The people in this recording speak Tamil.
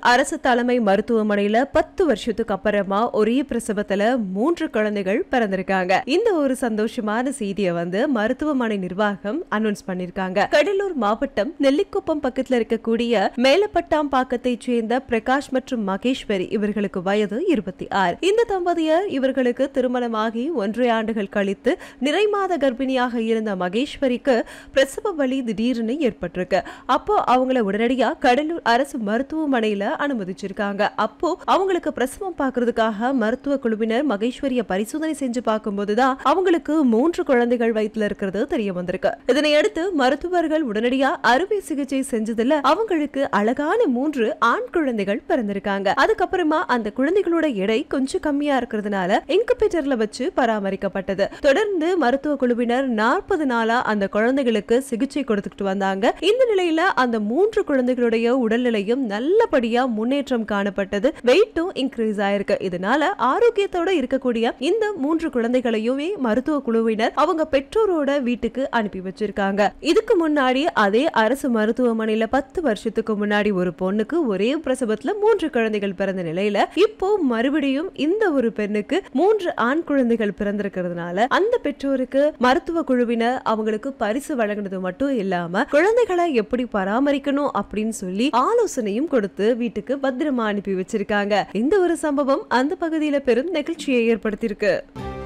அரசு தலைமை மருத்துவமனையில பத்து வருஷத்துக்கு அப்புறமா ஒரே பிரசவத்துல மூன்று குழந்தைகள் பிறந்திருக்காங்க இந்த ஒரு சந்தோஷமான செய்தியை வந்து மருத்துவமனை நிர்வாகம் அனௌன்ஸ் பண்ணிருக்காங்க கடலூர் மாவட்டம் நெல்லிக்குப்பம் பக்கத்துல இருக்கக்கூடிய மேலப்பட்டாம்பாக்கத்தை சேர்ந்த பிரகாஷ் மற்றும் மகேஸ்வரி இவர்களுக்கு வயது இருபத்தி ஆறு இந்த தம்பதியர் இவர்களுக்கு திருமணமாகி ஒன்றரை ஆண்டுகள் கழித்து நிறைமாத கர்ப்பிணியாக இருந்த மகேஸ்வரிக்கு பிரசவ வலி திடீர்னு ஏற்பட்டிருக்கு அப்போ அவங்கள உடனடியா கடலூர் அரசு மருத்துவமனையில அனுமதிச்சிருக்காங்க அப்போ அவங்களுக்கு பிரசவம் பார்க்கறதுக்காக மருத்துவ குழுவினர் மகேஸ்வரிய பரிசோதனை செஞ்சு பார்க்கும்போதுதான் அவங்களுக்கு மூன்று குழந்தைகள் வயித்துல இருக்கிறது தெரிய வந்திருக்கு இதனை அடுத்து மருத்துவர்கள் உடனடியா அறுவை சிகிச்சை செஞ்சதுல அவங்களுக்கு அழகான மூன்று ஆண் குழந்தைகள் பிறந்திருக்காங்க அதுக்கப்புறமா அந்த குழந்தைகளோட எடை கொஞ்சம் கம்மியா இருக்கிறதுனால இன்குபேட்டர்ல வச்சு பராமரிக்கப்பட்டது தொடர்ந்து மருத்துவ குழுவினர் நாற்பது நாளா அந்த குழந்தைகளுக்கு சிகிச்சை கொடுத்துட்டு வந்தாங்க இந்த நிலையில அந்த மூன்று குழந்தைகளுடைய உடல்நிலையும் நல்லபடியா முன்னேற்றம் காணப்பட்டது வெயிட்டும் இன்க்ரீஸ் ஆயிருக்கு இதனால ஆரோக்கியத்தோட இருக்கக்கூடிய இந்த மூன்று குழந்தைகளையுமே மருத்துவ குழுவினர் அவங்க பெற்றோரோட வீட்டுக்கு அனுப்பி வச்சிருக்காங்க இதுக்கு முன்னாடி அதே அரசு மருத்துவமனையில பத்து வருஷத்துக்கு முன்னாடி ஒரு பொண்ணுக்கு ஒரே பிரசவத்துல மூன்று குழந்தைகள் பிறந்த நிலையில இப்போ மறுபடியும் இந்த ஒரு பெண்ணுக்கு மூன்று ஆண் குழந்தைகள் பிறந்திருக்கிறதுனால அந்த பெற்றோருக்கு மருத்துவ குழுவினர் அவங்களுக்கு பரிசு வழங்கினது மட்டும் இல்லாம குழந்தைகளை எப்படி பராமரிக்கணும் அப்படின்னு சொல்லி ஆலோசனையும் கொடுத்து வீட்டுக்கு பத்திரமா அனுப்பி வச்சிருக்காங்க இந்த ஒரு சம்பவம் அந்த பகுதியில பெரும் நெகிழ்ச்சியை ஏற்படுத்தியிருக்கு